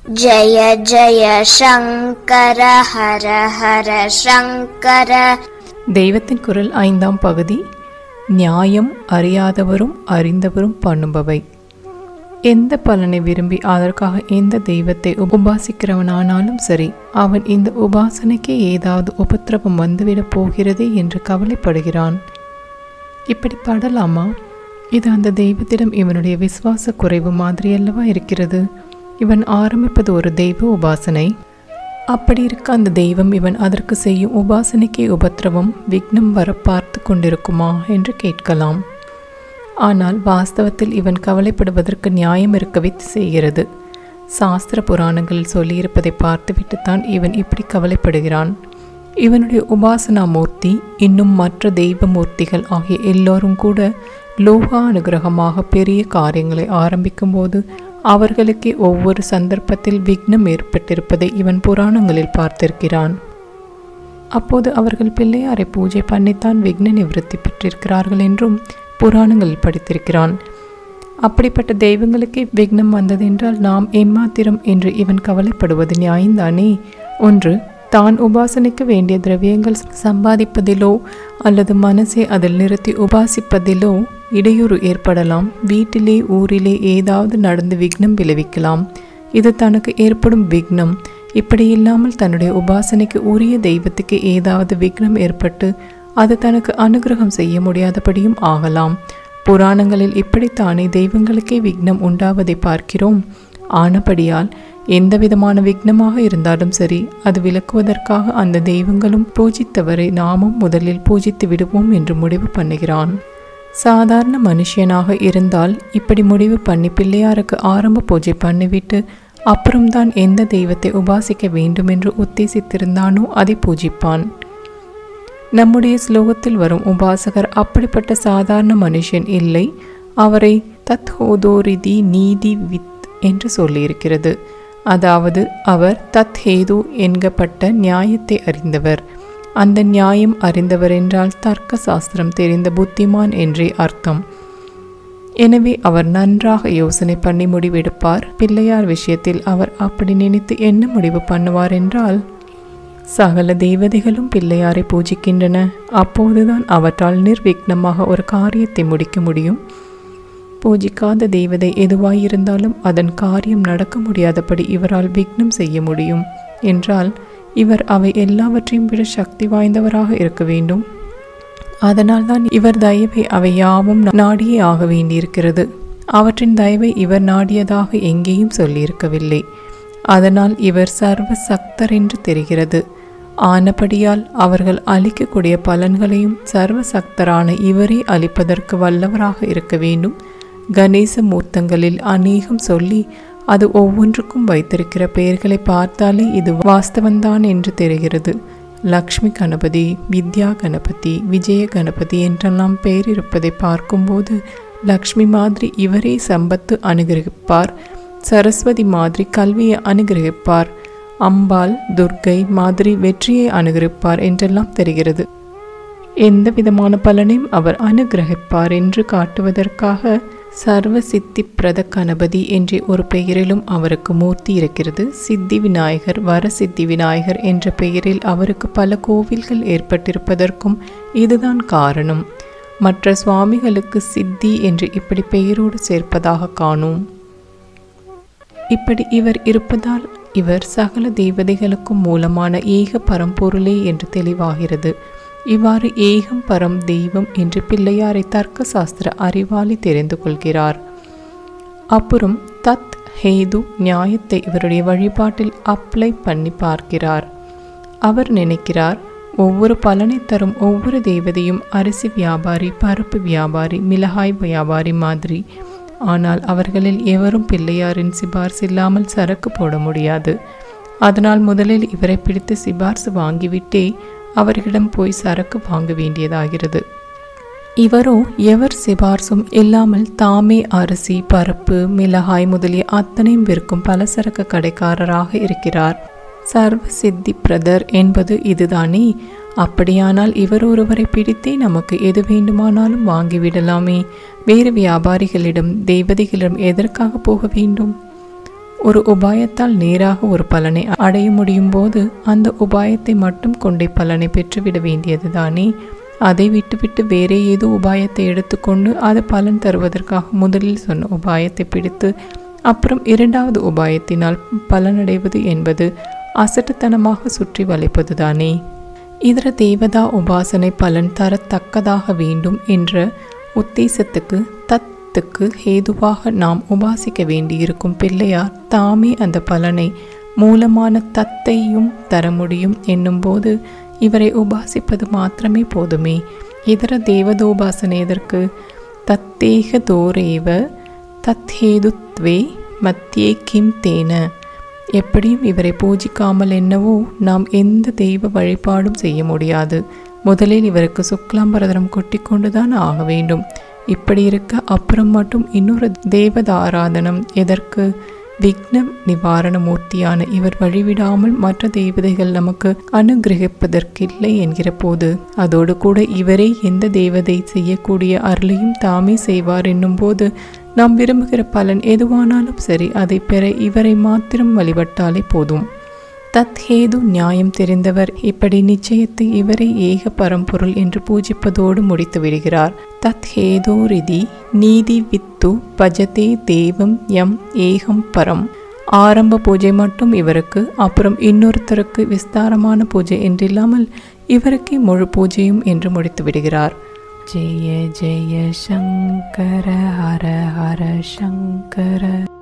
जय जय शङ्कर हर हर शङ्कर தெய்வத்தின் குரல் ஐந்தாம் பகுதி நியாயம் அறியாதவரும் அறிந்தவரும் பண்ணுபவை எந்த பலனை விரும்பி அதற்காக எந்த தெய்வத்தை உபாசிக்கிறவனானாலும் சரி அவன் இந்த உபாசனைக்கு ஏதாவது உபத்திரவம் வந்துவிடப் போகிறதே என்று கவலைப்படுகிறான் இப்படி படலாமா இது அந்த தெய்வத்திடம் இவனுடைய விசுவாச குறைவு மாதிரி அல்லவா இருக்கிறது இவன் ஆரம்பிப்பது ஒரு தெய்வ உபாசனை அப்படி இருக்க அந்த தெய்வம் இவன் அதற்கு செய்யும் உபாசனைக்கு உபத்திரவம் விக்னம் வர பார்த்து கொண்டிருக்குமா என்று கேட்கலாம் ஆனால் வாஸ்தவத்தில் இவன் கவலைப்படுவதற்கு நியாயம் இருக்கவே செய்கிறது சாஸ்திர புராணங்களில் சொல்லியிருப்பதை பார்த்துவிட்டுத்தான் இவன் இப்படி கவலைப்படுகிறான் இவனுடைய உபாசனா மூர்த்தி இன்னும் மற்ற தெய்வ மூர்த்திகள் ஆகிய எல்லோரும் கூட லோகா அனுகிரகமாக பெரிய காரியங்களை ஆரம்பிக்கும்போது அவர்களுக்கே ஒவ்வொரு சந்தர்ப்பத்தில் விக்னம் ஏற்பட்டிருப்பதை இவன் புராணங்களில் பார்த்திருக்கிறான் அப்போது அவர்கள் பிள்ளையாரை பூஜை பண்ணித்தான் விக்ன நிவர்த்தி பெற்றிருக்கிறார்கள் என்றும் புராணங்களில் படித்திருக்கிறான் அப்படிப்பட்ட தெய்வங்களுக்கே விக்னம் வந்ததென்றால் நாம் எம்மாத்திரம் என்று இவன் கவலைப்படுவது நியாயம்தானே ஒன்று தான் உபாசனைக்கு வேண்டிய திரவியங்கள் சம்பாதிப்பதிலோ அல்லது மனசை அதில் நிறுத்தி உபாசிப்பதிலோ இடையூறு ஏற்படலாம் வீட்டிலே ஊரிலே ஏதாவது நடந்து விக்னம் விளைவிக்கலாம் இது தனக்கு ஏற்படும் விக்னம் இப்படி இல்லாமல் தன்னுடைய உபாசனைக்கு உரிய தெய்வத்துக்கு ஏதாவது விக்னம் ஏற்பட்டு அது தனக்கு அனுகிரகம் செய்ய முடியாதபடியும் ஆகலாம் புராணங்களில் இப்படித்தானே தெய்வங்களுக்கே விக்னம் உண்டாவதை பார்க்கிறோம் ஆனபடியால் எந்த விதமான விக்னமாக இருந்தாலும் சரி அது விளக்குவதற்காக அந்த தெய்வங்களும் பூஜித்தவரை நாமும் முதலில் பூஜித்து விடுவோம் என்று முடிவு பண்ணுகிறான் சாதாரண மனுஷனாக இருந்தால் இப்படி முடிவு பண்ணி பிள்ளையாருக்கு ஆரம்ப பூஜை பண்ணிவிட்டு அப்புறம்தான் எந்த தெய்வத்தை உபாசிக்க வேண்டும் என்று உத்தேசித்திருந்தானோ அதை பூஜிப்பான் நம்முடைய ஸ்லோகத்தில் வரும் உபாசகர் அப்படிப்பட்ட சாதாரண மனுஷன் இல்லை அவரை தத் ஹோதோரிதி நீதி வித் என்று சொல்லியிருக்கிறது அதாவது அவர் தத் ஹேது என்கப்பட்ட நியாயத்தை அறிந்தவர் அந்த நியாயம் அறிந்தவர் என்றால் தர்க்க சாஸ்திரம் தெரிந்த புத்திமான் என்றே அர்த்தம் எனவே அவர் நன்றாக யோசனை பண்ணி முடிவெடுப்பார் பிள்ளையார் விஷயத்தில் அவர் அப்படி நினைத்து என்ன முடிவு பண்ணுவார் என்றால் சகல தேவதைகளும் பிள்ளையாரை பூஜிக்கின்றன அப்போதுதான் அவற்றால் நிர்விக்னமாக ஒரு காரியத்தை முடிக்க முடியும் பூஜிக்காத தெய்வதை எதுவாயிருந்தாலும் அதன் காரியம் நடக்க முடியாதபடி இவரால் விக்னம் செய்ய முடியும் என்றால் இவர் அவை எல்லாவற்றையும் விட சக்தி வாய்ந்தவராக இருக்க வேண்டும் அதனால்தான் இவர் தயவை அவை யாவும் நாடியே ஆக வேண்டியிருக்கிறது அவற்றின் தயவை இவர் நாடியதாக எங்கேயும் சொல்லியிருக்கவில்லை அதனால் இவர் சர்வ சக்தர் என்று தெரிகிறது ஆனபடியால் அவர்கள் அளிக்கக்கூடிய பலன்களையும் சர்வ சக்தரான இவரே அளிப்பதற்கு வல்லவராக இருக்க வேண்டும் கணேச மூர்த்தங்களில் அநேகம் சொல்லி அது ஒவ்வொன்றுக்கும் வைத்திருக்கிற பெயர்களை பார்த்தாலே இது வாஸ்தவந்தான் என்று தெரிகிறது லக்ஷ்மி கணபதி வித்யா கணபதி விஜய கணபதி என்றெல்லாம் பெயர் இருப்பதை பார்க்கும்போது லக்ஷ்மி மாதிரி இவரே சம்பத்து அனுகிரகிப்பார் சரஸ்வதி மாதிரி கல்வியை அனுகிரகிப்பார் அம்பாள் துர்க்கை மாதிரி வெற்றியை அனுகிரகிப்பார் என்றெல்லாம் தெரிகிறது எந்த விதமான பலனையும் அவர் அனுகிரகிப்பார் என்று காட்டுவதற்காக சர்வ சித்தி பிரத கணபதி என்ற ஒரு பெயரிலும் அவருக்கு மூர்த்தி இருக்கிறது சித்தி விநாயகர் வர சித்தி விநாயகர் என்ற பெயரில் அவருக்கு பல கோவில்கள் ஏற்பட்டிருப்பதற்கும் இதுதான் காரணம் மற்ற சுவாமிகளுக்கு சித்தி என்று இப்படி பெயரோடு சேர்ப்பதாக காணோம் இப்படி இவர் இருப்பதால் இவர் சகல தேவதைகளுக்கும் மூலமான ஏக பரம்பொருளே என்று தெளிவாகிறது இவ்வாறு ஏகம் பரம் தெய்வம் என்று பிள்ளையாரை தர்க்க சாஸ்திர அறிவாளி தெரிந்து கொள்கிறார் அப்புறம் தத் ஹேது நியாயத்தை இவருடைய வழிபாட்டில் அப்ளை பண்ணி பார்க்கிறார் அவர் நினைக்கிறார் ஒவ்வொரு பலனை தரும் ஒவ்வொரு தெய்வதையும் அரிசி வியாபாரி பருப்பு வியாபாரி மிளகாய் வியாபாரி மாதிரி ஆனால் அவர்களில் எவரும் பிள்ளையாரின் சிபார்சு இல்லாமல் சரக்கு போட முடியாது அதனால் முதலில் இவரை பிடித்து சிபார்சு வாங்கிவிட்டே அவர்களிடம் போய் சரக்கு வாங்க வேண்டியதாகிறது இவரோ எவர் சிபார்சும் இல்லாமல் தாமே அரிசி பருப்பு மிளகாய் முதலிய அத்தனையும் விற்கும் பலசரக்கு கடைக்காரராக இருக்கிறார் சர்வ சித்தி பிரதர் என்பது இதுதானே அப்படியானால் இவர் ஒருவரை பிடித்தே நமக்கு எது வேண்டுமானாலும் வாங்கிவிடலாமே வேறு வியாபாரிகளிடம் தெய்வதைகளிடம் எதற்காக போக வேண்டும் ஒரு உபாயத்தால் நேராக ஒரு பலனை அடைய முடியும் போது அந்த உபாயத்தை மட்டும் கொண்டே பலனை பெற்றுவிட வேண்டியதுதானே அதை விட்டுவிட்டு வேறே ஏதோ உபாயத்தை எடுத்துக்கொண்டு அது பலன் தருவதற்காக முதலில் சொன்ன உபாயத்தை பிடித்து அப்புறம் இரண்டாவது உபாயத்தினால் பலனடைவது என்பது அசட்டுத்தனமாக சுற்றி வளைப்பதுதானே இதர தேவதா உபாசனை பலன் தரத்தக்கதாக வேண்டும் என்ற உத்தேசத்துக்கு தத்துக்கு ஹேதுவாக நாம் உபாசிக்க வேண்டியிருக்கும் பிள்ளையார் தாமே அந்த பலனை மூலமான தத்தையும் தர முடியும் என்னும்போது இவரை உபாசிப்பது மாத்திரமே போதுமே இதர தேவதோபாசனை எதற்கு தத்தேக தோரேவ தத்ஹேதுத்வே மத்தியே கிம் தேன எப்படியும் இவரை பூஜிக்காமல் என்னவோ நாம் எந்த தெய்வ வழிபாடும் செய்ய முடியாது முதலில் இவருக்கு சுக்லாம்பரதரம் கொட்டி கொண்டுதான் ஆக வேண்டும் இப்படி இருக்க அப்புறம் மட்டும் இன்னொரு தேவதாராதனம் எதற்கு விக்ன நிவாரண மூர்த்தியான இவர் வழிவிடாமல் மற்ற தேவதைகள் நமக்கு அனுகிரகிப்பதற்கில்லை என்கிற போது அதோடு கூட இவரே எந்த தேவதை செய்யக்கூடிய அருளையும் தாமே செய்வார் என்னும் போது நாம் விரும்புகிற பலன் எதுவானாலும் சரி அதை பெற இவரை மாத்திரம் வழிபட்டாலே போதும் தத்ஹேது நியாயம் தெரிந்தவர் இப்படி நிச்சயத்தை இவரை ஏக பரம்பொருள் என்று பூஜிப்பதோடு முடித்து விடுகிறார் தத்ஹேதோ ரிதி நீதி வித்து பஜதே தேவம் யம் ஏகம் பரம் ஆரம்ப பூஜை மட்டும் இவருக்கு அப்புறம் இன்னொருத்தருக்கு விஸ்தாரமான பூஜை என்றில்லாமல் இவருக்கே முழு பூஜையும் என்று முடித்து விடுகிறார் ஜெய ஜெய சங்கர ஹர ஹர சங்கர